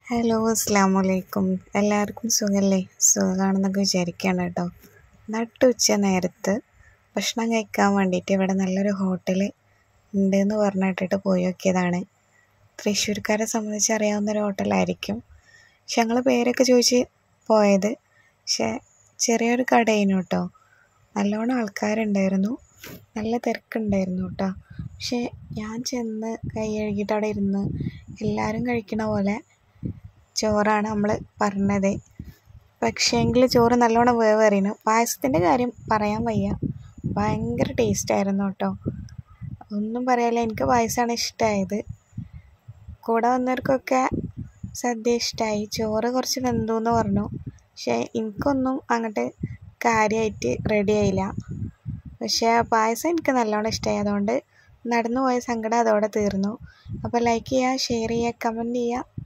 hello അസ്സാം വലൈക്കും എല്ലാവർക്കും സുഖമല്ലേ സുഖമാണെന്നൊക്കെ വിചാരിക്കുകയാണ് കേട്ടോ നട്ടുച്ച നേരത്ത് ഭക്ഷണം കഴിക്കാൻ വേണ്ടിയിട്ട് ഇവിടെ നല്ലൊരു ഹോട്ടൽ ഉണ്ടെന്ന് പറഞ്ഞ് കേട്ടിട്ട് പോയി നോക്കിയതാണ് തൃശ്ശൂർക്കാരെ സംബന്ധിച്ച് അറിയാവുന്ന ഒരു ഹോട്ടലായിരിക്കും പക്ഷെ ഞങ്ങൾ പേരൊക്കെ ചോദിച്ച് പോയത് പക്ഷേ ചെറിയൊരു കടയേനു കേട്ടോ നല്ലോണം ആൾക്കാരുണ്ടായിരുന്നു നല്ല തിരക്കുണ്ടായിരുന്നു കേട്ടോ പക്ഷേ ഞാൻ ചെന്ന് കൈ കഴുകിയിട്ട് അവിടെ ഇരുന്ന് എല്ലാവരും കഴിക്കണ പോലെ ചോറാണ് നമ്മൾ പറഞ്ഞത് പക്ഷേങ്കിൽ ചോറ് നല്ലോണം വേവേറിയിരുന്നു പായസത്തിൻ്റെ കാര്യം പറയാൻ വയ്യ ഭയങ്കര ടേസ്റ്റായിരുന്നു കേട്ടോ ഒന്നും പറയാനില്ല എനിക്ക് പായസമാണ് ഇഷ്ടമായത് കൂടെ വന്നവർക്കൊക്കെ സദ്യ ഇഷ്ടമായി ചോറ് കുറച്ച് വെന്തു എന്ന് പറഞ്ഞു പക്ഷേ എനിക്കൊന്നും അങ്ങോട്ട് കാര്യമായിട്ട് റെഡി ആയില്ല പക്ഷേ പായസം എനിക്ക് നല്ലോണം ഇഷ്ടമായി അതുകൊണ്ട് നടന്നു പോയ സങ്കടം അതോടെ തീർന്നു അപ്പോൾ ലൈക്ക് ചെയ്യുക ഷെയർ ചെയ്യുക കമൻറ്റ് ചെയ്യുക